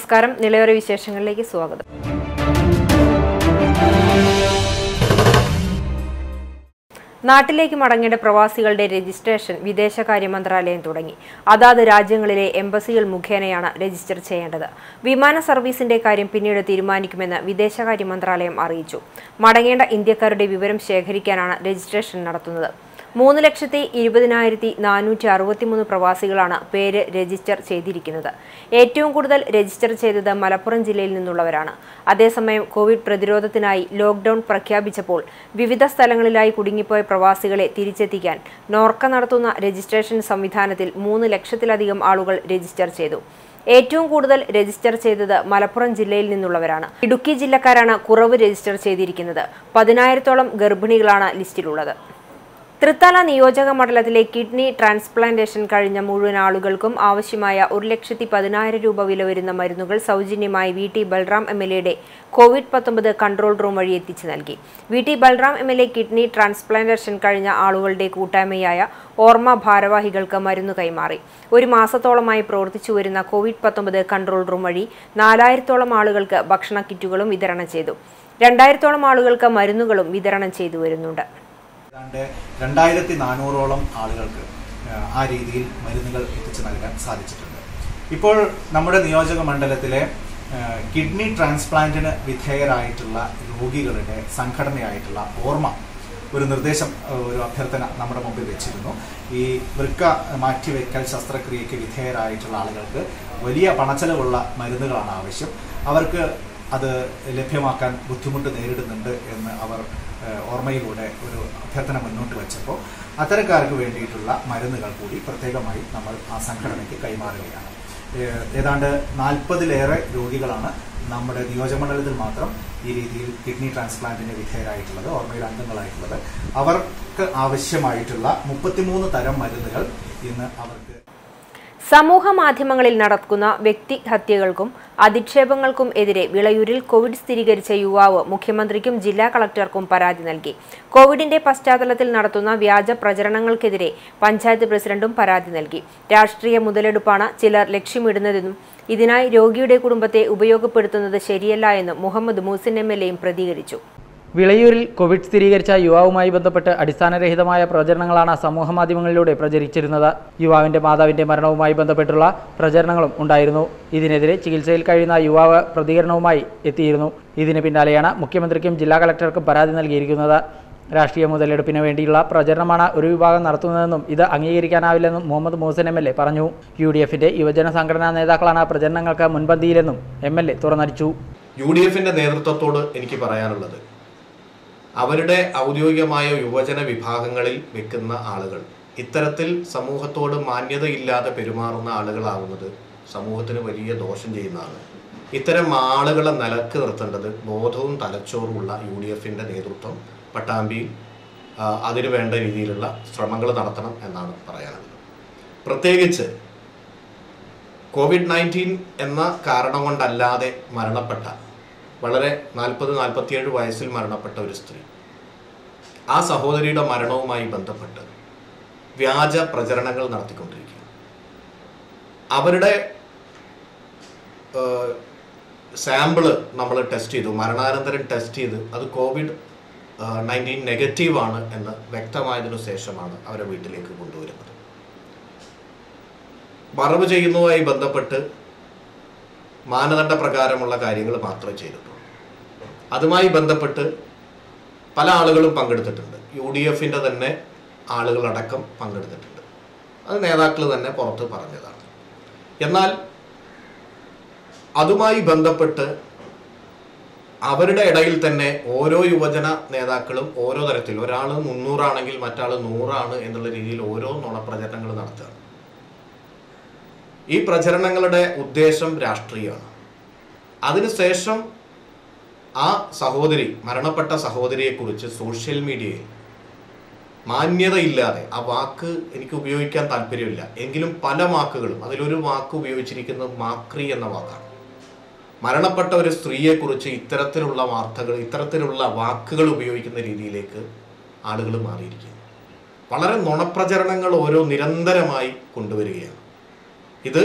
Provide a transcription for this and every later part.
നമസ്കാരം നിലയോര വിശേഷങ്ങളിലേക്ക് സ്വാഗതം നാട്ടിലേക്ക് മടങ്ങേണ്ട പ്രവാസികളുടെ രജിസ്ട്രേഷൻ വിദേശകാര്യ മന്ത്രാലയം തുടങ്ങി അതാത് രാജ്യങ്ങളിലെ എംബസികൾ മുഖേനയാണ് രജിസ്റ്റർ ചെയ്യേണ്ടത് വിമാന സർവീസിന്റെ കാര്യം പിന്നീട് തീരുമാനിക്കുമെന്ന് വിദേശകാര്യ മന്ത്രാലയം അറിയിച്ചു മടങ്ങേണ്ട ഇന്ത്യക്കാരുടെ വിവരം ശേഖരിക്കാനാണ് രജിസ്ട്രേഷൻ നടത്തുന്നത് മൂന്ന് ലക്ഷത്തി ഇരുപതിനായിരത്തി നാനൂറ്റി അറുപത്തിമൂന്ന് പ്രവാസികളാണ് പേര് രജിസ്റ്റർ ചെയ്തിരിക്കുന്നത് ഏറ്റവും കൂടുതൽ രജിസ്റ്റർ ചെയ്തത് മലപ്പുറം ജില്ലയിൽ നിന്നുള്ളവരാണ് അതേസമയം കോവിഡ് പ്രതിരോധത്തിനായി ലോക്ഡൌൺ പ്രഖ്യാപിച്ചപ്പോൾ വിവിധ സ്ഥലങ്ങളിലായി കുടുങ്ങിപ്പോയ പ്രവാസികളെ തിരിച്ചെത്തിക്കാൻ നോർക്ക നടത്തുന്ന രജിസ്ട്രേഷൻ സംവിധാനത്തിൽ മൂന്ന് ലക്ഷത്തിലധികം ആളുകൾ രജിസ്റ്റർ ചെയ്തു ഏറ്റവും കൂടുതൽ രജിസ്റ്റർ ചെയ്തത് മലപ്പുറം ജില്ലയിൽ നിന്നുള്ളവരാണ് ഇടുക്കി ജില്ലക്കാരാണ് കുറവ് രജിസ്റ്റർ ചെയ്തിരിക്കുന്നത് പതിനായിരത്തോളം ഗർഭിണികളാണ് ലിസ്റ്റിലുള്ളത് തൃത്താല നിയോജക മണ്ഡലത്തിലെ കിഡ്നി ട്രാൻസ്പ്ലാന്റേഷൻ കഴിഞ്ഞ മുഴുവൻ ആളുകൾക്കും ആവശ്യമായ ഒരു ലക്ഷത്തി പതിനായിരം രൂപ വില വരുന്ന മരുന്നുകൾ സൗജന്യമായി V T Balram M L എയുടെ കോവിഡ് പത്തൊമ്പത് കൺട്രോൾ റൂം വഴി എത്തിച്ചു നൽകി V T Balram M L A kidney transplantation കഴിഞ്ഞ ആളുകളുടെ കൂട്ടായ്മയായ ഓർമ്മ ഭാരവാഹികൾക്ക് മരുന്ന് കൈമാറി ഒരു മാസത്തോളമായി പ്രവർത്തിച്ചു വരുന്ന കോവിഡ് പത്തൊമ്പത് കൺട്രോൾ റൂം വഴി നാലായിരത്തോളം ആളുകൾക്ക് ഭക്ഷണ കിറ്റുകളും വിതരണം ചെയ്തു രണ്ടായിരത്തോളം ആളുകൾക്ക് മരുന്നുകളും വിതരണം ചെയ്തു വരുന്നുണ്ട് ഏതാണ്ട് രണ്ടായിരത്തി നാനൂറോളം ആളുകൾക്ക് ആ, ആ രീതിയിൽ മരുന്നുകൾ എത്തിച്ചു നൽകാൻ സാധിച്ചിട്ടുണ്ട് ഇപ്പോൾ നമ്മുടെ നിയോജക മണ്ഡലത്തിലെ ആ, കിഡ്നി ട്രാൻസ്പ്ലാന്റിന് വിധേയരായിട്ടുള്ള രോഗികളുടെ സംഘടനയായിട്ടുള്ള ഓർമ്മ ഒരു നിർദ്ദേശം ആ, ഒരു അഭ്യർത്ഥന നമ്മുടെ മുമ്പിൽ വെച്ചിരുന്നു ഈ വൃക്ക മാറ്റിവെക്കൽ ശസ്ത്രക്രിയയ്ക്ക് വിധേയരായിട്ടുള്ള ആളുകൾക്ക് വലിയ പണച്ചെലവുള്ള മരുന്നുകളാണ് ആവശ്യം അവർക്ക് അത് ലഭ്യമാക്കാൻ ബുദ്ധിമുട്ട് നേരിടുന്നുണ്ട് എന്ന് അവർ ഏഹ്, ഓർമ്മയിലൂടെ ഒരു അഭ്യർത്ഥന മുന്നോട്ട് വെച്ചപ്പോൾ അത്തരക്കാർക്ക് വേണ്ടിയിട്ടുള്ള മരുന്നുകൾ കൂടി പ്രത്യേകമായി നമ്മൾ ആ സംഘടനയ്ക്ക് കൈമാറുകയാണ് ഏഹ്, ഏതാണ്ട് നാൽപ്പതിലേറെ രോഗികളാണ് നമ്മുടെ നിയോജകമണ്ഡലത്തിൽ മാത്രം ഈ രീതിയിൽ കിഡ്നി ട്രാൻസ്പ്ലാന്റിന് വിധേയരായിട്ടുള്ളത് ഓർമ്മയിൽ അംഗങ്ങളായിട്ടുള്ളത് അവർക്ക് ആവശ്യമായിട്ടുള്ള മുപ്പത്തിമൂന്ന് തരം മരുന്നുകൾ ഇന്ന് അവർക്ക് സമൂഹ മാധ്യമങ്ങളിൽ നടക്കുന്ന വ്യക്തിഹത്യകൾക്കും അധിക്ഷേപങ്ങൾക്കും എതിരെ വിളയൂരിൽ കോവിഡ് സ്ഥിരീകരിച്ച യുവാവ് മുഖ്യമന്ത്രിക്കും ജില്ലാ കളക്ടർക്കും പരാതി നൽകി കോവിഡിന്റെ പശ്ചാത്തലത്തിൽ നടത്തുന്ന വ്യാജ പ്രചരണങ്ങൾക്കെതിരെ പഞ്ചായത്ത് പ്രസിഡന്റും പരാതി നൽകി രാഷ്ട്രീയ മുതലെടുപ്പാണ് ചിലർ ലക്ഷ്യമിടുന്നതെന്നും ഇതിനായി രോഗിയുടെ കുടുംബത്തെ ഉപയോഗപ്പെടുത്തുന്നത് ശരിയല്ല എന്നും മുഹമ്മദ് മൂസിൻ എം എൽ എയും പ്രതികരിച്ചു വിളയൂരിൽ കോവിഡ് സ്ഥിരീകരിച്ച യുവാവുമായി ബന്ധപ്പെട്ട് അടിസ്ഥാനരഹിതമായ പ്രചരണങ്ങളാണ് സമൂഹമാധ്യമങ്ങളിലൂടെ പ്രചരിച്ചിരുന്നത് യുവാവിന്റെ മാതാവിന്റെ മരണവുമായി ബന്ധപ്പെട്ടുള്ള പ്രചരണങ്ങളും ഉണ്ടായിരുന്നു ഇതിനെതിരെ ചികിത്സയിൽ കഴിയുന്ന യുവാവ് പ്രതികരണവുമായി എത്തിയിരുന്നു ഇതിന് പിന്നാലെയാണ് മുഖ്യമന്ത്രിക്കും ജില്ലാ കളക്ടർക്കും പരാതി നൽകിയിരിക്കുന്നത് രാഷ്ട്രീയ മുതലെടുപ്പിന് വേണ്ടിയുള്ള പ്രചരണമാണ് ഒരു വിഭാഗം നടത്തുന്നതെന്നും ഇത് അംഗീകരിക്കാനാവില്ലെന്നും Muhammad Moosan M L A പറഞ്ഞു യു ഡി എഫിന്റെ യുവജന സംഘടനാ നേതാക്കളാണ് പ്രചരണങ്ങൾക്ക് മുൻപന്തിയിലെന്നും എം എൽ എ തുറന്നടിച്ചു യു ഡി എഫിന്റെ നേതൃത്വത്തോട് എനിക്ക് പറയാനുള്ളത് അവരുടെ ഔദ്യോഗികമായ യുവജന വിഭാഗങ്ങളിൽ വെക്കുന്ന ആളുകൾ ഇത്തരത്തിൽ സമൂഹത്തോട് മാന്യതയില്ലാതെ പെരുമാറുന്ന ആളുകളാവുന്നത് സമൂഹത്തിന് വലിയ ദോഷം ചെയ്യുന്നതാണ് ഇത്തരം ആളുകളെ നിലക്ക് നിർത്തേണ്ടത് ബോധവും തലച്ചോറുമുള്ള യു ഡി എഫിന്റെ നേതൃത്വം പട്ടാമ്പിയിൽ ആ, അതിനു വേണ്ട രീതിയിലുള്ള ശ്രമങ്ങൾ നടത്തണം എന്നാണ് പറയാനുള്ളത് പ്രത്യേകിച്ച് കോവിഡ് നയൻറ്റീൻ എന്ന കാരണം കൊണ്ടല്ലാതെ മരണപ്പെട്ട വളരെ നാൽപ്പത് നാൽപ്പത്തിയേഴ് വയസ്സിൽ മരണപ്പെട്ട ഒരു സ്ത്രീ ആ സഹോദരിയുടെ മരണവുമായി ബന്ധപ്പെട്ട് വ്യാജ പ്രചരണങ്ങൾ നടത്തിക്കൊണ്ടിരിക്കുക അവരുടെ സാമ്പിള് നമ്മൾ ടെസ്റ്റ് ചെയ്തു മരണാനന്തരം ടെസ്റ്റ് ചെയ്ത് അത് കോവിഡ് നയൻറ്റീൻ നെഗറ്റീവ് ആണ് എന്ന് വ്യക്തമായതിനു ശേഷമാണ് അവരെ വീട്ടിലേക്ക് കൊണ്ടുവരുന്നത് മറവ് ചെയ്യുന്നതുമായി ബന്ധപ്പെട്ട് മാനദണ്ഡ പ്രകാരമുള്ള കാര്യങ്ങൾ മാത്രമേ ചെയ്തിട്ടുള്ളൂ അതുമായി ബന്ധപ്പെട്ട് പല ആളുകളും പങ്കെടുത്തിട്ടുണ്ട് യു ഡി എഫിൻ്റെ തന്നെ ആളുകളടക്കം പങ്കെടുത്തിട്ടുണ്ട് അത് നേതാക്കൾ തന്നെ പുറത്ത് പറഞ്ഞതാണ് എന്നാൽ അതുമായി ബന്ധപ്പെട്ട് അവരുടെ ഇടയിൽ തന്നെ ഓരോ യുവജന നേതാക്കളും ഓരോ തരത്തിൽ ഒരാൾ മുന്നൂറാണെങ്കിൽ മറ്റാൾ നൂറാണ് എന്നുള്ള രീതിയിൽ ഓരോ നുണപ്രചരണങ്ങൾ നടത്തുകയാണ് ഈ പ്രചരണങ്ങളുടെ ഉദ്ദേശം രാഷ്ട്രീയമാണ് അതിനുശേഷം ആ സഹോദരി മരണപ്പെട്ട സഹോദരിയെക്കുറിച്ച് സോഷ്യൽ മീഡിയയിൽ മാന്യതയില്ലാതെ ആ വാക്ക് എനിക്ക് ഉപയോഗിക്കാൻ താല്പര്യമില്ല എങ്കിലും പല വാക്കുകളും അതിലൊരു വാക്ക് ഉപയോഗിച്ചിരിക്കുന്നത് മാക്രി എന്ന വാക്കാണ് മരണപ്പെട്ട ഒരു സ്ത്രീയെക്കുറിച്ച് ഇത്തരത്തിലുള്ള വാർത്തകൾ ഇത്തരത്തിലുള്ള വാക്കുകൾ ഉപയോഗിക്കുന്ന രീതിയിലേക്ക് ആളുകൾ മാറിയിരിക്കുന്നു വളരെ നുണപ്രചരണങ്ങൾ ഓരോ നിരന്തരമായി കൊണ്ടുവരികയാണ് ഇത്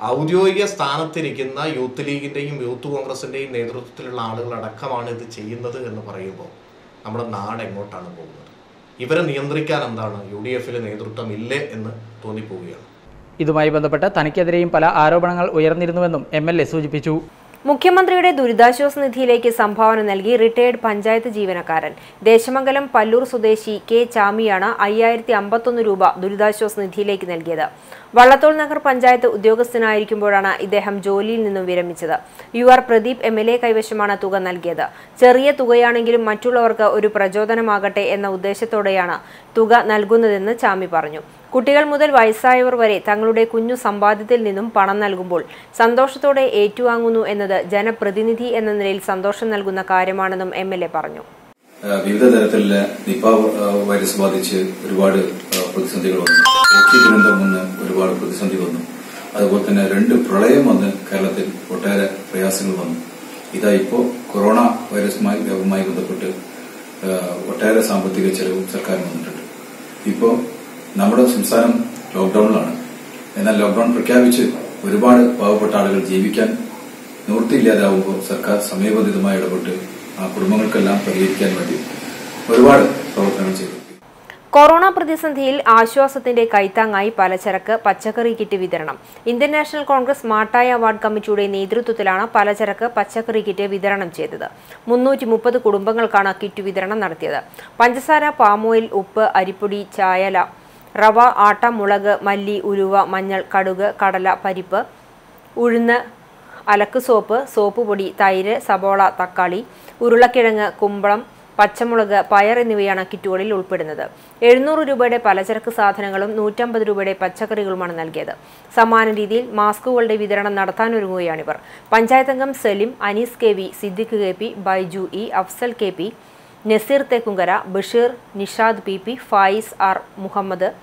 ഔദ്യോഗിക സ്ഥാനത്തിരിക്കുന്ന യൂത്ത് ലീഗിന്റെയും യൂത്ത് കോൺഗ്രസിന്റെയും നേതൃത്വത്തിലുള്ള ആളുകൾ അടക്കമാണ് ഇത് ചെയ്യുന്നത് എന്ന് പറയുമ്പോൾ നമ്മുടെ നാട് എങ്ങോട്ടാണ് പോകുന്നത് ഇവരെ നിയന്ത്രിക്കാൻ എന്താണ് യു ഡി എഫിൽ നേതൃത്വം ഇല്ലേ എന്ന് തോന്നിപ്പോവുകയാണ് ഇതുമായി ബന്ധപ്പെട്ട് തനിക്കെതിരെയും പല ആരോപണങ്ങൾ ഉയർന്നിരുന്നുവെന്നും എം എൽ എ സൂചിപ്പിച്ചു മുഖ്യമന്ത്രിയുടെ ദുരിതാശ്വാസ നിധിയിലേക്ക് സംഭാവന നൽകി റിട്ടയർഡ് പഞ്ചായത്ത് ജീവനക്കാരൻ ദേശമംഗലം പല്ലൂർ സ്വദേശി കെ ചാമിയാണ് അയ്യായിരത്തി അമ്പത്തൊന്ന് രൂപ ദുരിതാശ്വാസ നിധിയിലേക്ക് നൽകിയത് വള്ളത്തോൾ നഗർ പഞ്ചായത്ത് ഉദ്യോഗസ്ഥനായിരിക്കുമ്പോഴാണ് ഇദ്ദേഹം ജോലിയിൽ നിന്നും വിരമിച്ചത് U R Pradeep M L A കൈവശമാണ് തുക നൽകിയത് ചെറിയ തുകയാണെങ്കിലും മറ്റുള്ളവർക്ക് ഒരു പ്രചോദനമാകട്ടെ എന്ന ഉദ്ദേശത്തോടെയാണ് തുക നൽകുന്നതെന്ന് ചാമി പറഞ്ഞു കുട്ടികൾ മുതൽ വയസ്സായവർ വരെ തങ്ങളുടെ കുഞ്ഞു സമ്പാദ്യത്തിൽ നിന്നും പണം നൽകുമ്പോൾ സന്തോഷത്തോടെ ഏറ്റുവാങ്ങുന്നു എന്നത് ജനപ്രതിനിധി എന്ന നിലയിൽ സന്തോഷം നൽകുന്ന കാര്യമാണെന്നും എം എൽ എ പറഞ്ഞു ആ, വിവിധ തരത്തിലുള്ള നിപ ആ, വൈറസ് ബാധിച്ച് ഒരുപാട് ആ, പ്രതിസന്ധികൾ വന്നു ഓഖി ദുരന്തം വന്ന് ഒരുപാട് പ്രതിസന്ധി വന്നു അതുപോലെ തന്നെ രണ്ട് പ്രളയം വന്ന് കേരളത്തിൽ ഒട്ടേറെ പ്രയാസങ്ങൾ വന്നു ഇതാ ഇപ്പോ കൊറോണ വൈറസുമായി രോഗവുമായി ബന്ധപ്പെട്ട് ആ, ഒട്ടേറെ സാമ്പത്തിക ചെലവും സർക്കാർ വന്നിട്ടുണ്ട് ഇപ്പോ നമ്മുടെ സംസ്ഥാനം ലോക്ഡൌണിലാണ് എന്നാൽ ലോക്ഡൌൺ പ്രഖ്യാപിച്ച് ഒരുപാട് പാവപ്പെട്ട ആളുകൾ ജീവിക്കാൻ നിവൃത്തിയില്ലാതാവുമ്പോൾ സർക്കാർ സമയബന്ധിതമായി ഇടപെട്ട് ആ കുടുംബങ്ങൾക്കെല്ലാം പരിഹരിക്കാൻ വേണ്ടി ഒരുപാട് പ്രവർത്തനങ്ങൾ ചെയ്തു കൊറോണ പ്രതിസന്ധിയിൽ ആശ്വാസത്തിന്റെ കൈത്താങ്ങായി പലചരക്ക് പച്ചക്കറി കിറ്റ് വിതരണം Indian National Congress Mattaya award കമ്മിറ്റിയുടെ നേതൃത്വത്തിലാണ് പലചരക്ക് പച്ചക്കറി കിറ്റ് വിതരണം ചെയ്തത് മുന്നൂറ്റി മുപ്പത് കുടുംബങ്ങൾക്കാണ് കിറ്റ് വിതരണം നടത്തിയത് പഞ്ചസാര പാമോയിൽ ഉപ്പ് അരിപ്പൊടി ചായല റവ ആട്ട മുളക് മല്ലി ഉലുവ മഞ്ഞൾ കടുക് കടല പരിപ്പ് ഉഴുന്ന് അലക്ക് സോപ്പ് സോപ്പ് പൊടി തൈര് സബോള തക്കാളി ഉരുളക്കിഴങ്ങ് കുമ്പളം പച്ചമുളക് പയർ എന്നിവയാണ് കിറ്റുകളിൽ ഉൾപ്പെടുന്നത് എഴുന്നൂറ് രൂപയുടെ പലചരക്ക് സാധനങ്ങളും നൂറ്റമ്പത് രൂപയുടെ പച്ചക്കറികളുമാണ് നൽകിയത് സമാന രീതിയിൽ മാസ്കുകളുടെ വിതരണം നടത്താനൊരുങ്ങുകയാണിവർ പഞ്ചായത്ത് അംഗം Salim Anees K V Siddique K P Baiju E Afsal K P Naseer Thekkunkara Basheer Nishad P P Fayis R Muhammad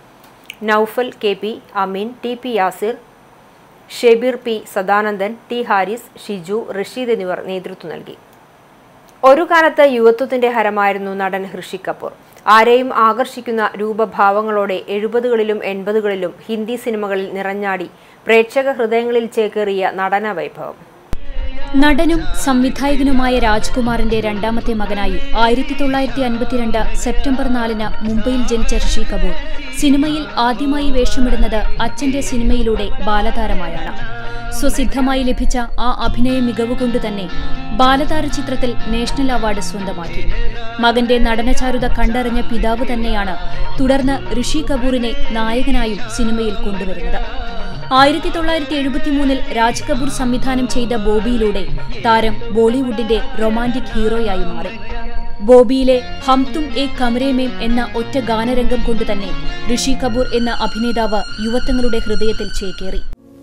Noufal K P Ameen T P Yasir Shebeer P Sadanandan T Haris Shiju Rasheed എന്നിവർ നേതൃത്വം നൽകി ഒരു കാലത്ത് യുവത്വത്തിന്റെ ഹരമായിരുന്നു നടൻ ഹൃഷി കപൂർ ആരെയും ആകർഷിക്കുന്ന രൂപഭാവങ്ങളോടെ എഴുപതുകളിലും എൺപതുകളിലും ഹിന്ദി സിനിമകളിൽ നിറഞ്ഞാടി പ്രേക്ഷക ഹൃദയങ്ങളിൽ ചേക്കേറിയ നടന വൈഭവം നടനും സംവിധായകനുമായ രാജ്കുമാറിന്റെ രണ്ടാമത്തെ മകനായി ആയിരത്തി തൊള്ളായിരത്തി അൻപത്തിരണ്ട് സെപ്റ്റംബർ നാലിന് മുംബൈയിൽ ജനിച്ച ഋഷി കപൂർ സിനിമയിൽ ആദ്യമായി വേഷമിടുന്നത് അച്ഛന്റെ സിനിമയിലൂടെ ബാലതാരമായാണ് സ്വസിദ്ധമായി ലഭിച്ച ആ അഭിനയ മികവ് കൊണ്ടുതന്നെ ബാലതാര ചിത്രത്തിൽ നാഷണൽ അവാർഡ് സ്വന്തമാക്കി മകന്റെ നടനചാരുത കണ്ടറിഞ്ഞ പിതാവ് തന്നെയാണ് തുടർന്ന് ഋഷി കപൂറിനെ നായകനായും സിനിമയിൽ കൊണ്ടുവരുന്നത് ആയിരത്തി തൊള്ളായിരത്തി എഴുപത്തിമൂന്നിൽ രാജ് കപൂർ സംവിധാനം ചെയ്ത ബോബിയിലൂടെ താരം ബോളിവുഡിന്റെ റൊമാന്റിക് ഹീറോയായി മാറി ബോബിയിലെ ഹം തും എ കമരേമേം എന്ന ഒറ്റ ഗാനരംഗം കൊണ്ടുതന്നെ ഋഷി കപൂർ എന്ന അഭിനേതാവ് യുവത്വങ്ങളുടെ ഹൃദയത്തിൽ ചേക്കേറി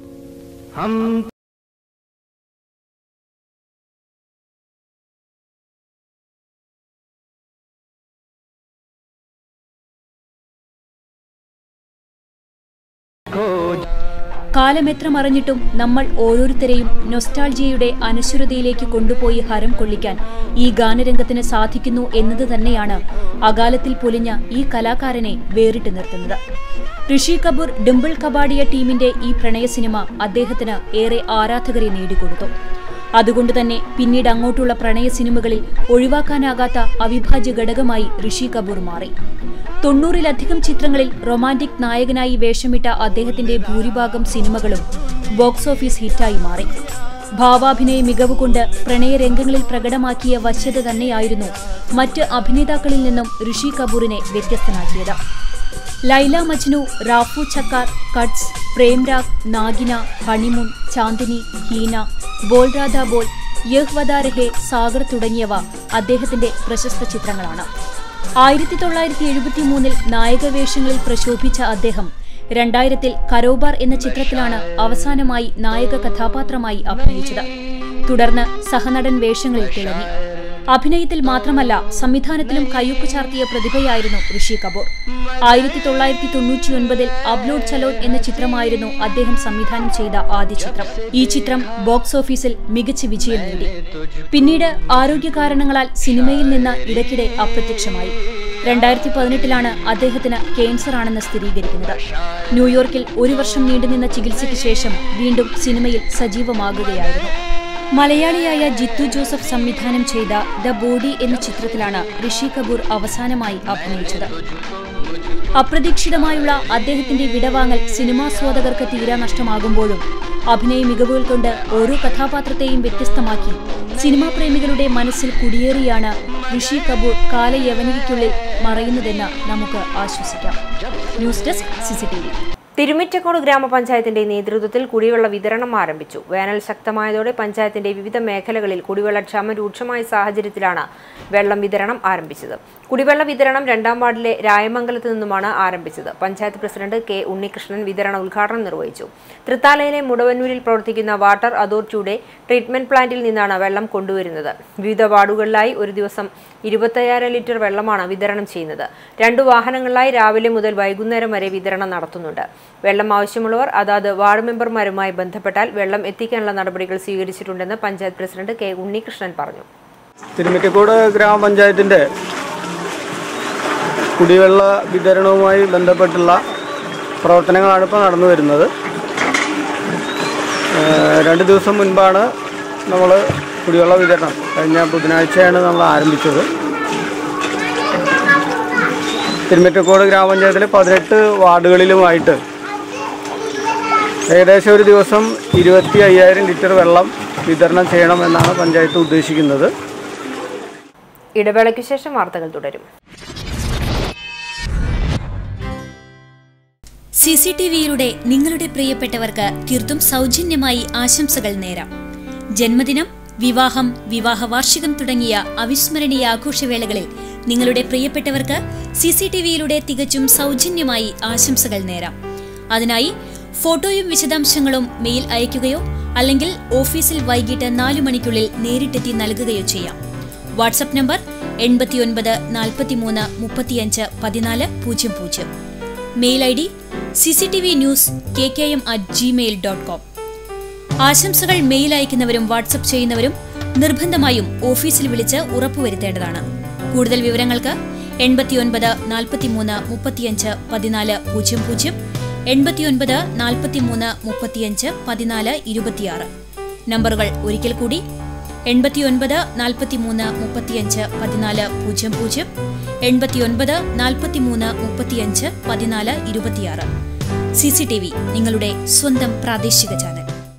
കാലമെത്ര മറഞ്ഞിട്ടും നമ്മൾ ഓരോരുത്തരെയും നൊസ്റ്റാൾജിയയുടെ അനശ്വരതയിലേക്ക് കൊണ്ടുപോയി ഹരം കൊള്ളിക്കാൻ ഈ ഗാനരംഗത്തിന് സാധിക്കുന്നു എന്നത് തന്നെയാണ് അകാലത്തിൽ പൊലിഞ്ഞ ഈ കലാകാരനെ വേറിട്ട് നിർത്തുന്നത് ഋഷി കപൂർ ഡിംപിൾ കബാഡിയ ടീമിന്റെ ഈ പ്രണയ സിനിമ അദ്ദേഹത്തിന് ഏറെ ആരാധകരെ നേടിക്കൊടുത്തു അതുകൊണ്ട് തന്നെ പിന്നീട് അങ്ങോട്ടുള്ള പ്രണയ സിനിമകളിൽ ഒഴിവാക്കാനാകാത്ത അവിഭാജ്യ ഘടകമായി ഋഷി കപൂർ മാറി തൊണ്ണൂറിലധികം ചിത്രങ്ങളിൽ റൊമാന്റിക് നായകനായി വേഷമിട്ട അദ്ദേഹത്തിന്റെ ഭൂരിഭാഗം സിനിമകളും ബോക്സ് ഓഫീസ് ഹിറ്റായി മാറി ഭാവാഭിനയ മികവ് കൊണ്ട് പ്രണയരംഗങ്ങളിൽ പ്രകടമാക്കിയ വശ്യത തന്നെയായിരുന്നു മറ്റ് അഭിനേതാക്കളിൽ നിന്നും ഋഷി കപൂറിനെ വ്യത്യസ്തനാക്കിയത് ലൈല മജ്നു റാഫു ചക്കാർ കട്സ് പ്രേംരാഗ് നാഗിന ഹണിമൂൺ ചാന്ദിനി ഹീന ബോൾ രാധ ബോൾ യഹ് വദാ രഹെ സാഗർ തുടങ്ങിയവ അദ്ദേഹത്തിന്റെ പ്രശസ്ത ചിത്രങ്ങളാണ് ആയിരത്തി തൊള്ളായിരത്തി എഴുപത്തിമൂന്നിൽ നായകവേഷങ്ങളിൽ പ്രശോഭിച്ച അദ്ദേഹം രണ്ടായിരത്തിൽ കരോബാർ എന്ന ചിത്രത്തിലാണ് അവസാനമായി നായക കഥാപാത്രമായി അഭിനയിച്ചത് തുടർന്ന് സഹനടൻ വേഷങ്ങളിൽ തിളങ്ങി അഭിനയത്തിൽ മാത്രമല്ല സംവിധാനത്തിലും കയ്യൊപ്പ് ചാർത്തിയ പ്രതിഭയായിരുന്നു ഋഷി കപൂർ ആയിരത്തി തൊള്ളായിരത്തി തൊണ്ണൂറ്റിയൊൻപതിൽ അബ്ലോഡ് ചലോൺ എന്ന ചിത്രമായിരുന്നു അദ്ദേഹം സംവിധാനം ചെയ്ത ആദ്യ ചിത്രം ഈ ചിത്രം ബോക്സ് ഓഫീസിൽ മികച്ച വിജയം നേടി പിന്നീട് ആരോഗ്യ കാരണങ്ങളാൽ സിനിമയിൽ നിന്ന് ഇടയ്ക്കിടെ അപ്രത്യക്ഷമായി രണ്ടായിരത്തി പതിനെട്ടിലാണ് അദ്ദേഹത്തിന് ക്യാൻസർ ആണെന്ന് സ്ഥിരീകരിക്കുന്നത് ന്യൂയോർക്കിൽ ഒരു വർഷം നീണ്ടുനിന്ന ചികിത്സയ്ക്ക് ശേഷം വീണ്ടും സിനിമയിൽ സജീവമാകുകയായിരുന്നു മലയാളിയായ ജിത്തു ജോസഫ് സംവിധാനം ചെയ്ത ദ ബോഡി എന്ന ചിത്രത്തിലാണ് ഋഷി കപൂർ അവസാനമായി അഭിനയിച്ചത് അപ്രതീക്ഷിതമായുള്ള അദ്ദേഹത്തിന്റെ വിടവാങ്ങൽ സിനിമാസ്വാദകർക്ക് തീരാ നഷ്ടമാകുമ്പോഴും അഭിനയ മികവുകൾ കൊണ്ട് ഓരോ കഥാപാത്രത്തെയും വ്യത്യസ്തമാക്കി സിനിമാ പ്രേമികളുടെ മനസ്സിൽ കുടിയേറിയാണ് ഋഷി കപൂർ കാലയവനികയ്ക്കുള്ളിൽ മറയുന്നതെന്ന് നമുക്ക് ആശ്വസിക്കാം ന്യൂസ് ഡെസ്ക് സിസിടിവി തിരുമിറ്റക്കോട് ഗ്രാമപഞ്ചായത്തിന്റെ നേതൃത്വത്തിൽ കുടിവെള്ള വിതരണം ആരംഭിച്ചു വേനൽ ശക്തമായതോടെ പഞ്ചായത്തിന്റെ വിവിധ മേഖലകളിൽ കുടിവെള്ള ക്ഷാമം രൂക്ഷമായ സാഹചര്യത്തിലാണ് വെള്ളം വിതരണം ആരംഭിച്ചത് കുടിവെള്ള വിതരണം രണ്ടാം വാർഡിലെ രായമംഗലത്ത് നിന്നുമാണ് ആരംഭിച്ചത് പഞ്ചായത്ത് പ്രസിഡന്റ് കെ ഉണ്ണികൃഷ്ണൻ വിതരണ ഉദ്ഘാടനം നിർവഹിച്ചു തൃത്താലയിലെ മുടവന്നൂരിൽ പ്രവർത്തിക്കുന്ന വാട്ടർ അതോറിറ്റിയുടെ ട്രീറ്റ്മെന്റ് പ്ലാന്റിൽ നിന്നാണ് വെള്ളം കൊണ്ടുവരുന്നത് വിവിധ വാർഡുകളിലായി ഒരു ദിവസം ഇരുപത്തയ്യായിരം ലിറ്റർ വെള്ളമാണ് വിതരണം ചെയ്യുന്നത് രണ്ടു വാഹനങ്ങളിലായി രാവിലെ മുതൽ വൈകുന്നേരം വരെ വിതരണം നടത്തുന്നുണ്ട് വെള്ളം ആവശ്യമുള്ളവർ അതാത് വാർഡ് മെമ്പർമാരുമായി ബന്ധപ്പെട്ടാൽ വെള്ളം എത്തിക്കാനുള്ള നടപടികൾ സ്വീകരിച്ചിട്ടുണ്ടെന്ന് പഞ്ചായത്ത് പ്രസിഡന്റ് കെ ഉണ്ണികൃഷ്ണൻ പറഞ്ഞു തിരുമിറ്റക്കോട് ഗ്രാമപഞ്ചായത്തിൻ്റെ കുടിവെള്ള വിതരണവുമായി ബന്ധപ്പെട്ടുള്ള പ്രവർത്തനങ്ങളാണ് ഇപ്പോൾ നടന്നു വരുന്നത് ഏഹ് രണ്ട് ദിവസം മുൻപാണ് നമ്മൾ കുടിവെള്ള വിതരണം കഴിഞ്ഞ ബുധനാഴ്ചയാണ് നമ്മൾ ആരംഭിച്ചത് തിരുമിറ്റക്കോട് ഗ്രാമപഞ്ചായത്തിലെ പതിനെട്ട് വാർഡുകളിലുമായിട്ട് ഏകദേശം ഒരു ദിവസം ഇരുപത്തി അയ്യായിരം ലിറ്റർ വെള്ളം വിതരണം ചെയ്യണമെന്നാണ് പഞ്ചായത്ത് ഉദ്ദേശിക്കുന്നത് ഇടവേളയ്ക്ക് ശേഷം വാർത്തകൾ തുടരും സി സി ടി വിയിലൂടെ നിങ്ങളുടെ പ്രിയപ്പെട്ടവർക്ക് തീർത്തും സൗജന്യമായി ആശംസകൾ നേരാം ജന്മദിനം വിവാഹം വിവാഹ വാർഷികം തുടങ്ങിയ അവിസ്മരണീയ ആഘോഷവേളകളിൽ നിങ്ങളുടെ പ്രിയപ്പെട്ടവർക്ക് സി സി ടി വിയിലൂടെ തികച്ചും സൗജന്യമായി ആശംസകൾ നേരാം അതിനായി ഫോട്ടോയും വിശദാംശങ്ങളും മെയിൽ അയയ്ക്കുകയോ അല്ലെങ്കിൽ ഓഫീസിൽ വൈകിട്ട് നാലു മണിക്കുള്ളിൽ നേരിട്ടെത്തി നൽകുകയോ ചെയ്യാം വാട്സപ്പ് നമ്പർ എൺപത്തിയൊൻപത് നാൽപ്പത്തിമൂന്ന് മുപ്പത്തിയഞ്ച് പതിനാല് പൂജ്യം പൂജ്യം mail I D C C T V news K K M at Gmail dot com ആശംസകൾ മെയിൽ അയക്കുന്നവരും വാട്സപ്പ് ചെയ്യുന്നവരും നിർബന്ധമായും ഓഫീസിൽ വിളിച്ച് ഉറപ്പുവരുത്തേണ്ടതാണ് കൂടുതൽ വിവരങ്ങൾക്ക് എൺപത്തിയൊൻപത് നാൽപ്പത്തിമൂന്ന് മുപ്പത്തിയഞ്ച് പതിനാല് പൂജ്യം പൂജ്യം എൺപത്തിയൊൻപത് നാൽപ്പത്തിമൂന്ന് മുപ്പത്തിയഞ്ച് പതിനാല് ഇരുപത്തിയാറ് നമ്പറുകൾ ഒരിക്കൽ കൂടി എൺപത്തിയൊൻപത് നാൽപ്പത്തിമൂന്ന് മുപ്പത്തിയഞ്ച് പതിനാല് പൂജ്യം പൂജ്യം എൺപത്തിയൊൻപത് നാൽപ്പത്തിമൂന്ന് മുപ്പത്തിയഞ്ച് പതിനാല് ഇരുപത്തിയാറ് സി സി ടി വി നിങ്ങളുടെ സ്വന്തം പ്രാദേശിക ചാനൽ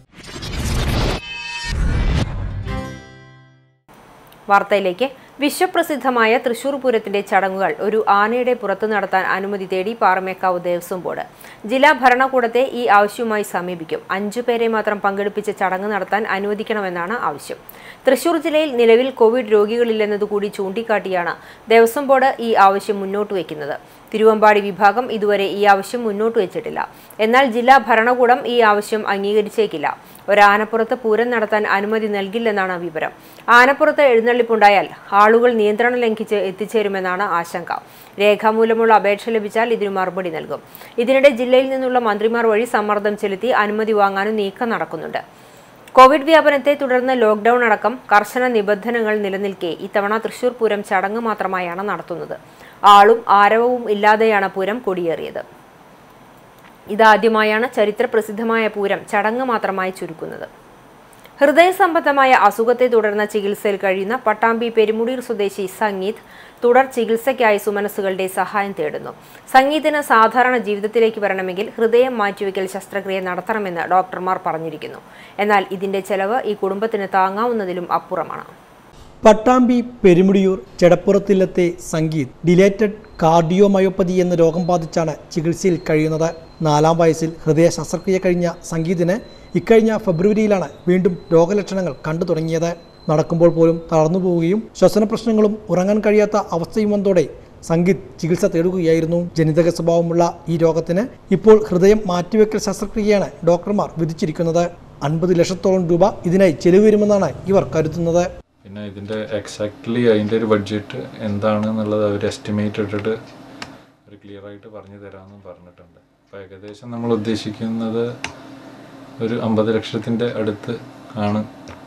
വാർത്തയിലേക്ക് വിശ്വപ്രസിദ്ധമായ തൃശൂർ പൂരത്തിന്റെ ചടങ്ങുകൾ ഒരു ആനയുടെ പുറത്തു നടത്താൻ അനുമതി തേടി പാറമേക്കാവ് ദേവസ്വം ബോർഡ് ജില്ലാ ഭരണകൂടത്തെ ഈ ആവശ്യവുമായി സമീപിക്കും അഞ്ചു പേരെ മാത്രം പങ്കെടുപ്പിച്ച് ചടങ്ങ് നടത്താൻ അനുവദിക്കണമെന്നാണ് ആവശ്യം തൃശൂർ ജില്ലയിൽ നിലവിൽ കോവിഡ് രോഗികളില്ലെന്നതുകൂടി ചൂണ്ടിക്കാട്ടിയാണ് ദേവസ്വം ബോർഡ് ഈ ആവശ്യം മുന്നോട്ട് വയ്ക്കുന്നത് തിരുവമ്പാടി വിഭാഗം ഇതുവരെ ഈ ആവശ്യം മുന്നോട്ട് വെച്ചിട്ടില്ല എന്നാൽ ജില്ലാ ഭരണകൂടം ഈ ആവശ്യം അംഗീകരിച്ചേക്കില്ല ഒരാനപ്പുറത്ത് പൂരം നടത്താൻ അനുമതി നൽകില്ലെന്നാണ് വിവരം ആനപ്പുറത്ത് എഴുന്നള്ളിപ്പുണ്ടായാൽ ആളുകൾ നിയന്ത്രണം ലംഘിച്ച് എത്തിച്ചേരുമെന്നാണ് ആശങ്ക രേഖാമൂലമുള്ള അപേക്ഷ ലഭിച്ചാൽ ഇതിനു മറുപടി നൽകും ഇതിനിടെ ജില്ലയിൽ നിന്നുള്ള മന്ത്രിമാർ വഴി സമ്മർദ്ദം ചെലുത്തി അനുമതി വാങ്ങാനും നീക്കം നടക്കുന്നുണ്ട് കോവിഡ് വ്യാപനത്തെ തുടർന്ന് ലോക്ഡൌൺ അടക്കം കർശന നിബന്ധനകൾ നിലനിൽക്കെ ഇത്തവണ തൃശൂർ പൂരം ചടങ്ങ് മാത്രമായാണ് നടത്തുന്നത് ആളും ആരവവും ഇല്ലാതെയാണ് പൂരം കൊടിയേറിയത് ഇതാദ്യമായാണ് ചരിത്ര പ്രസിദ്ധമായ പൂരം ചടങ്ങ് മാത്രമായി ചുരുക്കുന്നത് ഹൃദയ സംബന്ധമായ അസുഖത്തെ തുടർന്ന് ചികിത്സയിൽ കഴിയുന്ന പട്ടാമ്പി പെരുമുടിയൂർ സ്വദേശി സംഗീത് തുടർ ചികിത്സയ്ക്കായി സുമനസ്സുകളുടെ സഹായം തേടുന്നു സംഗീതിന് സാധാരണ ജീവിതത്തിലേക്ക് വരണമെങ്കിൽ ഹൃദയം മാറ്റിവെക്കൽ ശസ്ത്രക്രിയ നടത്തണമെന്ന് ഡോക്ടർമാർ പറഞ്ഞിരിക്കുന്നു എന്നാൽ ഇതിന്റെ ചെലവ് ഈ കുടുംബത്തിന് താങ്ങാവുന്നതിലും അപ്പുറമാണ് പട്ടാമ്പി പെരുമുടിയൂർ ചെടപ്പുറത്തില്ലത്തെ സംഗീത് ഡിലേറ്റഡ് കാർഡിയോമയോപ്പതി എന്ന രോഗം ബാധിച്ചാണ് ചികിത്സയിൽ കഴിയുന്നത് നാലാം വയസ്സിൽ ഹൃദയ ശസ്ത്രക്രിയ കഴിഞ്ഞ സംഗീതിന് ഇക്കഴിഞ്ഞ ഫെബ്രുവരിയിലാണ് വീണ്ടും രോഗലക്ഷണങ്ങൾ കണ്ടു തുടങ്ങിയത് നടക്കുമ്പോൾ പോലും തളർന്നു പോവുകയും ശ്വസന പ്രശ്നങ്ങളും ഉറങ്ങാൻ കഴിയാത്ത അവസ്ഥയും വന്നതോടെ സംഗീത് ചികിത്സ തേടുകയായിരുന്നു ജനിതക സ്വഭാവമുള്ള ഈ രോഗത്തിന് ഇപ്പോൾ ഹൃദയം മാറ്റിവെക്കൽ ശസ്ത്രക്രിയയാണ് ഡോക്ടർമാർ വിധിച്ചിരിക്കുന്നത് അൻപത് ലക്ഷത്തോളം രൂപ ഇതിനായി ചെലവ് വരുമെന്നാണ് ഇവർ കരുതുന്നത് പിന്നെ ഇതിൻ്റെ എക്സാക്ട്ലി അതിൻ്റെ ഒരു ബഡ്ജറ്റ് എന്താണ് എന്നുള്ളത് അവർ എസ്റ്റിമേറ്റ് ഇട്ടിട്ട് ഒരു ക്ലിയർ ആയിട്ട് പറഞ്ഞു തരാമെന്നും പറഞ്ഞിട്ടുണ്ട് അപ്പോൾ ഏകദേശം നമ്മൾ ഉദ്ദേശിക്കുന്നത് ഒരു അമ്പത് ലക്ഷത്തിൻ്റെ അടുത്ത് ആണ്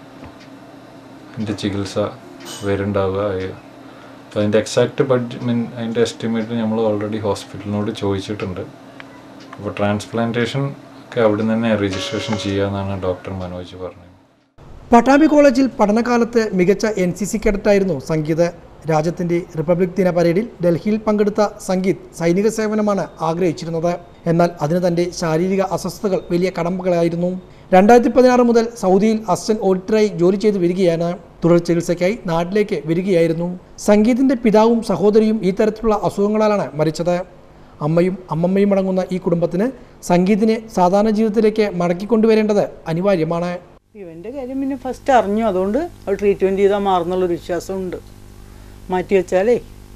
എൻ്റെ ചികിത്സ വരുന്നുണ്ടാവുക അപ്പോൾ അതിൻ്റെ എക്സാക്റ്റ് ബഡ്ജറ്റ് മീൻ അതിൻ്റെ എസ്റ്റിമേറ്റ് നമ്മൾ ഓൾറെഡി ഹോസ്പിറ്റലിനോട് ചോദിച്ചിട്ടുണ്ട് അപ്പോൾ ട്രാൻസ്പ്ലാന്റേഷൻ ഒക്കെ അവിടെ നിന്ന് തന്നെ രജിസ്ട്രേഷൻ ചെയ്യാമെന്നാണ് ഡോക്ടർ മനോജ് പറഞ്ഞത് പട്ടാമ്പി കോളേജിൽ പഠനകാലത്ത് മികച്ച എൻ സി സി കേഡറ്റായിരുന്നു സംഗീത് രാജ്യത്തിന്റെ റിപ്പബ്ലിക് ദിന പരേഡിൽ ഡൽഹിയിൽ പങ്കെടുത്ത സംഗീത് സൈനിക സേവനമാണ് ആഗ്രഹിച്ചിരുന്നത് എന്നാൽ അതിന് തന്റെ ശാരീരിക അസ്വസ്ഥതകൾ വലിയ കടമ്പകളായിരുന്നു രണ്ടായിരത്തി പതിനാറ് മുതൽ സൗദിയിൽ അസിസ്റ്റന്റ് ഓഡിറ്ററായി ജോലി ചെയ്തു വരികയാണ് തുടർ ചികിത്സയ്ക്കായി നാട്ടിലേക്ക് വരികയായിരുന്നു സംഗീതിന്റെ പിതാവും സഹോദരിയും ഈ തരത്തിലുള്ള അസുഖങ്ങളാലാണ് മരിച്ചത് അമ്മയും അമ്മമ്മയും അടങ്ങുന്ന ഈ കുടുംബത്തിന് സംഗീതിനെ സാധാരണ ജീവിതത്തിലേക്ക് മടക്കിക്കൊണ്ടുവരേണ്ടത് അനിവാര്യമാണ് ഇവൻ്റെ കാര്യം പിന്നെ ഫസ്റ്റ് അറിഞ്ഞു അതുകൊണ്ട് അത് ട്രീറ്റ്മെൻറ്റ് ചെയ്താൽ മാറുന്നുള്ളൊരു വിശ്വാസമുണ്ട് മാറ്റി വെച്ചാലേ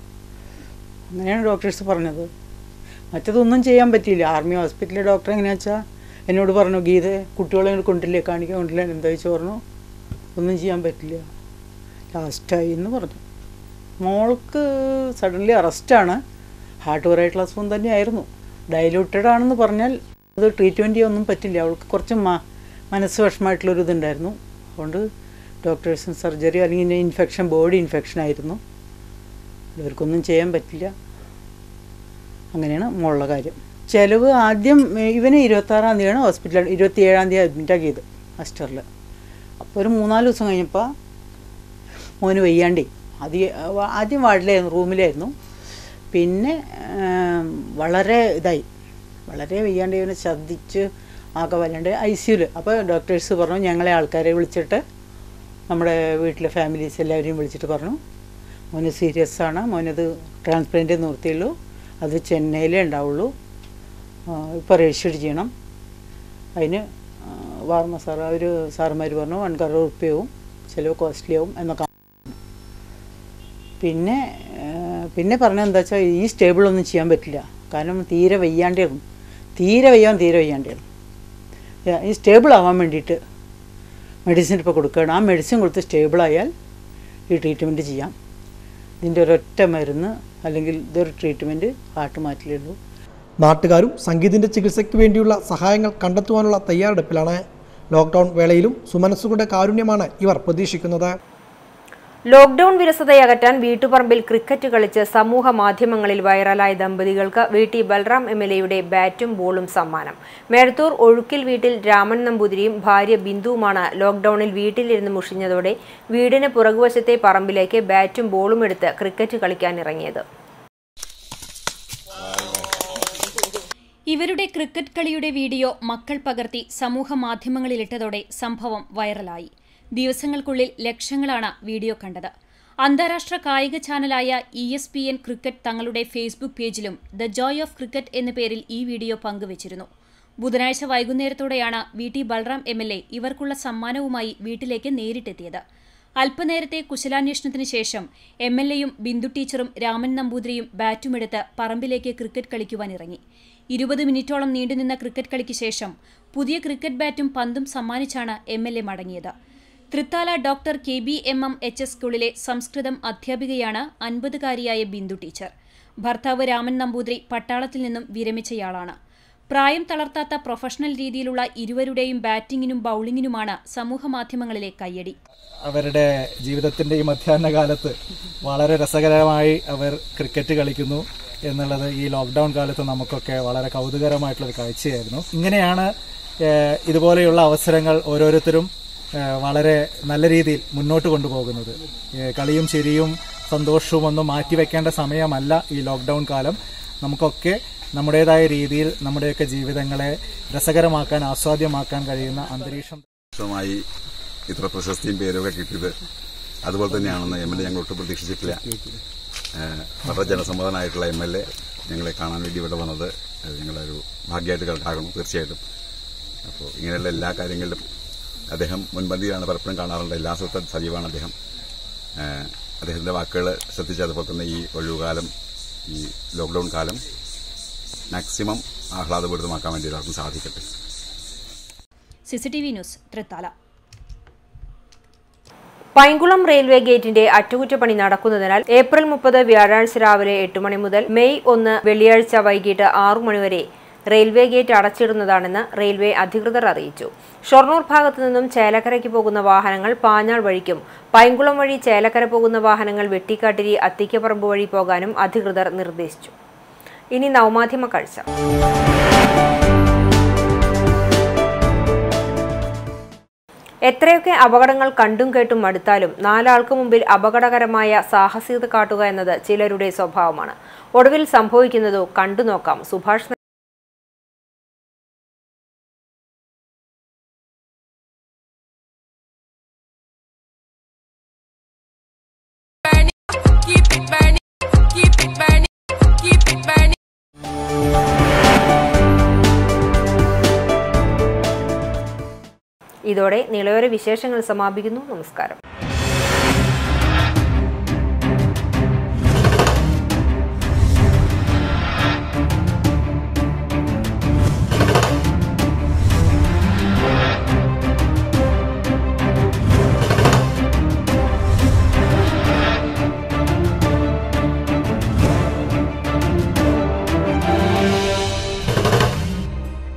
അങ്ങനെയാണ് ഡോക്ടേഴ്സ് പറഞ്ഞത് മറ്റതൊന്നും ചെയ്യാൻ പറ്റിയില്ല ആർമി ഹോസ്പിറ്റലിലെ ഡോക്ടർ എങ്ങനെയാ വെച്ചാൽ എന്നോട് പറഞ്ഞു ഗീത കുട്ടികളെ ഇങ്ങോട്ട് കൊണ്ടില്ലേ കാണിക്കാൻ കൊണ്ടില്ല എന്താ വെച്ച് പറഞ്ഞു ഒന്നും ചെയ്യാൻ പറ്റില്ല ലാസ്റ്റായി എന്ന് പറഞ്ഞു മോൾക്ക് സഡൻലി അറസ്റ്റാണ് ഹാർട്ട് വെറൈറ്റുള്ള അസുഖം തന്നെയായിരുന്നു ഡൈലൂട്ടഡ് ആണെന്ന് പറഞ്ഞാൽ അത് ട്രീറ്റ്മെൻറ്റ് ചെയ്യാനൊന്നും പറ്റില്ല അവൾക്ക് കുറച്ച് മ മനസ്സ് വിഷമമായിട്ടുള്ളൊരു ഇതുണ്ടായിരുന്നു അതുകൊണ്ട് ഡോക്ടേഴ്സും സർജറി അല്ലെങ്കിൽ ഇൻഫെക്ഷൻ ബോഡി ഇൻഫെക്ഷൻ ആയിരുന്നു ഇവർക്കൊന്നും ചെയ്യാൻ പറ്റില്ല അങ്ങനെയാണ് മോളുടെ കാര്യം ചിലവ് ആദ്യം ഇവന് ഇരുപത്താറാം തീയതിയാണ് ഹോസ്പിറ്റലിൽ ഇരുപത്തി ഏഴാം തീയതി അഡ്മിറ്റ് ആക്കിയത് അസ്റ്ററിൽ അപ്പോൾ ഒരു മൂന്നാല് ദിവസം കഴിഞ്ഞപ്പോൾ മോന് വയ്യാണ്ടേ ആദ്യം ആദ്യം വാർഡിലായിരുന്നു റൂമിലായിരുന്നു പിന്നെ വളരെ ഇതായി വളരെ വയ്യാണ്ട് ഇവനെ ഛർദ്ദിച്ച് ആകെ വല്ലാണ്ട് ഐ സിയുൽ അപ്പോൾ ഡോക്ടേഴ്സ് പറഞ്ഞു ഞങ്ങളെ ആൾക്കാരെ വിളിച്ചിട്ട് നമ്മുടെ വീട്ടിലെ ഫാമിലീസ് എല്ലാവരെയും വിളിച്ചിട്ട് പറഞ്ഞു മോന് സീരിയസ് ആണ് മോനത് ട്രാൻസ്പ്ലാന്റ് നിർത്തിയുള്ളൂ അത് ചെന്നൈയിലേ ഉണ്ടാവുള്ളൂ ഇപ്പോൾ രജിസ്റ്റർ ചെയ്യണം അതിന് വാർമ സാർ അവർ സാറുമാർ പറഞ്ഞു വൺ കറോട് റുപ്യവും ചിലവ് കോസ്റ്റ്ലി ആവും എന്നൊക്കെ പിന്നെ പിന്നെ പറഞ്ഞത് എന്താ വെച്ചാൽ ഈ സ്റ്റേബിൾ ഒന്നും ചെയ്യാൻ പറ്റില്ല കാരണം തീരെ വയ്യാണ്ടായിരുന്നു തീരെ വയ്യാൻ തീരെ വയ്യാണ്ടായിരുന്നു ഈ സ്റ്റേബിൾ ആവാൻ വേണ്ടിയിട്ട് മെഡിസിൻ ഇപ്പോൾ കൊടുക്കുകയാണ് ആ മെഡിസിൻ കൊടുത്ത് സ്റ്റേബിളായാൽ ഈ ട്രീറ്റ്മെൻറ്റ് ചെയ്യാം ഇതിൻ്റെ ഒരൊറ്റ മരുന്ന് അല്ലെങ്കിൽ ഇതൊരു ട്രീറ്റ്മെൻറ്റ് ഹാർട്ട് മാറ്റിലേ ഉള്ളൂ നാട്ടുകാരും സംഗീതിൻ്റെ ചികിത്സയ്ക്ക് വേണ്ടിയുള്ള സഹായങ്ങൾ കണ്ടെത്തുവാനുള്ള തയ്യാറെടുപ്പിലാണ് ലോക്ക്ഡൗൺ വേളയിലും സുമനസ്സുകളുടെ കാരുണ്യമാണ് ഇവർ പ്രതീക്ഷിക്കുന്നത് ലോക്ഡൌൺ വിരസതയകറ്റാൻ വീട്ടുപറമ്പിൽ ക്രിക്കറ്റ് കളിച്ച് സമൂഹ മാധ്യമങ്ങളിൽ വൈറലായ ദമ്പതികൾക്ക് V T Balram M L എയുടെ ബാറ്റും ബോളും സമ്മാനം മേഴത്തൂർ ഒഴുക്കിൽ വീട്ടിൽ രാമൻ നമ്പൂതിരിയും ഭാര്യ ബിന്ദുവുമാണ് ലോക്ഡൌണിൽ വീട്ടിലിരുന്ന് മുഷിഞ്ഞതോടെ വീടിന് പുറകുവശത്തെ പറമ്പിലേക്ക് ബാറ്റും ബോളും എടുത്ത് ക്രിക്കറ്റ് കളിക്കാനിറങ്ങിയത് ഇവരുടെ ക്രിക്കറ്റ് കളിയുടെ വീഡിയോ മക്കൾ പകർത്തി സമൂഹ മാധ്യമങ്ങളിലിട്ടതോടെ സംഭവം വൈറലായി ദിവസങ്ങൾക്കുള്ളിൽ ലക്ഷങ്ങളാണ് വീഡിയോ കണ്ടത് അന്താരാഷ്ട്ര കായിക ചാനലായ E S P N cricket തങ്ങളുടെ ഫേസ്ബുക്ക് പേജിലും ദ ജോയ് ഓഫ് ക്രിക്കറ്റ് എന്ന പേരിൽ ഈ വീഡിയോ പങ്കുവച്ചിരുന്നു ബുധനാഴ്ച വൈകുന്നേരത്തോടെയാണ് V T Balram M L A ഇവർക്കുള്ള സമ്മാനവുമായി വീട്ടിലേക്ക് നേരിട്ടെത്തിയത് അല്പനേരത്തെ കുശലാന്വേഷണത്തിന് ശേഷം എം എൽ എയും ബിന്ദു ടീച്ചറും രാമൻ നമ്പൂതിരിയും ബാറ്റുമെടുത്ത് പറമ്പിലേക്ക് ക്രിക്കറ്റ് കളിക്കുവാനിറങ്ങി ഇരുപത് മിനിറ്റോളം നീണ്ടുനിന്ന ക്രിക്കറ്റ് കളിക്ക് ശേഷം പുതിയ ക്രിക്കറ്റ് ബാറ്റും പന്തും സമ്മാനിച്ചാണ് എം എൽ എ മടങ്ങിയത് Thrithala doctor K B M M H S സ്കൂളിലെ സംസ്കൃതം അധ്യാപികയാണ് അൻപതുകാരിയായ ബിന്ദു ടീച്ചർ ഭർത്താവ് രാമൻ നമ്പൂതിരി പട്ടാളത്തിൽ നിന്നും വിരമിച്ചയാളാണ് പ്രായം തളർത്താത്ത പ്രൊഫഷണൽ രീതിയിലുള്ള ഇരുവരുടെയും ബാറ്റിംഗിനും ബൌളിംഗിനുമാണ് സമൂഹമാധ്യമങ്ങളിലെ കയ്യടി അവരുടെ ജീവിതത്തിന്റെ ഈ മധ്യാഹ്ന കാലത്ത് വളരെ രസകരമായി അവർ ക്രിക്കറ്റ് കളിക്കുന്നു എന്നുള്ളത് ഈ ലോക്ക്ഡൌൺ കാലത്ത് നമുക്കൊക്കെ വളരെ കൗതുകരമായിട്ടുള്ള ഒരു കാഴ്ചയായിരുന്നു ഇങ്ങനെയാണ് ഏഹ്, ഇതുപോലെയുള്ള അവസരങ്ങൾ ഓരോരുത്തരും ഏഹ്, വളരെ നല്ല രീതിയിൽ മുന്നോട്ട് കൊണ്ടുപോകുന്നത് ഏഹ്, കളിയും ചിരിയും സന്തോഷവും ഒന്നും മാറ്റിവെക്കേണ്ട സമയമല്ല ഈ ലോക്ക്ഡൌൺ കാലം നമുക്കൊക്കെ നമ്മുടേതായ രീതിയിൽ നമ്മുടെയൊക്കെ ജീവിതങ്ങളെ രസകരമാക്കാൻ ആസ്വാദ്യമാക്കാൻ കഴിയുന്ന അന്തരീക്ഷം വർഷമായി ഇത്ര പ്രശസ്തിയും പേരൊക്കെ കിട്ടിയത് അതുപോലെ തന്നെയാണെന്ന് എം എൽ എ ഞങ്ങൾ ഒട്ടും പ്രതീക്ഷിച്ചിട്ടില്ല ഏഹ് വളരെ ജനസമ്മതനായിട്ടുള്ള എം എൽ എ ഞങ്ങളെ കാണാൻ വേണ്ടി ഇവിടെ വന്നത് അത് ഞങ്ങളുടെ ഒരു ഭാഗ്യമായിട്ട് കണക്കാക്കണം തീർച്ചയായിട്ടും അപ്പോൾ ഇങ്ങനെയുള്ള എല്ലാ കാര്യങ്ങളിലും അദ്ദേഹം മുൻപന്തിയിലാണ് പലപ്പോഴും കാണാറുണ്ട് എല്ലാ സ്ഥലത്തും സജീവമാണ് അദ്ദേഹം ഏഹ് അദ്ദേഹത്തിന്റെ വാക്കുകൾ ശ്രദ്ധിച്ച് അതുപോലെ തന്നെ ഈ ഒഴിവുകാലം ഈ ലോക്ക്ഡൌൺ കാലം മാക്സിമം ആഹ്ലാദപൂരിതമാക്കാൻ വേണ്ടി എല്ലാവർക്കും സാധിക്കട്ടെ CCTV news Thrithala Painkulam railway ഗേറ്റിന്റെ അറ്റകുറ്റപ്പണി നടക്കുന്നതിനാൽ ഏപ്രിൽ മുപ്പത് വ്യാഴാഴ്ച രാവിലെ എട്ട് മണി മുതൽ മെയ് ഒന്ന് വെള്ളിയാഴ്ച വൈകിട്ട് ആറു മണിവരെ റെയിൽവേ ഗേറ്റ് അടച്ചിടുന്നതാണെന്ന് റെയിൽവേ അധികൃതർ അറിയിച്ചു ഷൊർണൂർ ഭാഗത്തു നിന്നും ചേലക്കരയ്ക്ക് പോകുന്ന വാഹനങ്ങൾ പാഞ്ഞാൾ വഴിക്കും പൈങ്കുളം വഴി ചേലക്കര പോകുന്ന വാഹനങ്ങൾ വെട്ടിക്കാട്ടിരി അത്തിക്കപ്പറമ്പ് വഴി പോകാനും അധികൃതർ നിർദ്ദേശിച്ചു ഇനി നവമാധ്യമ കാഴ്ച എത്രയൊക്കെ അപകടങ്ങൾ കണ്ടും കേട്ടും മടുത്താലും നാലാൾക്ക് മുമ്പിൽ അപകടകരമായ സാഹസികത കാട്ടുക എന്നത് ചിലരുടെ സ്വഭാവമാണ് ഒടുവിൽ സംഭവിക്കുന്നതോ കണ്ടു നോക്കാം സുഭാഷ് ഇതോടെ നിളയോര വിശേഷങ്ങൾ സമാപിക്കുന്നു നമസ്കാരം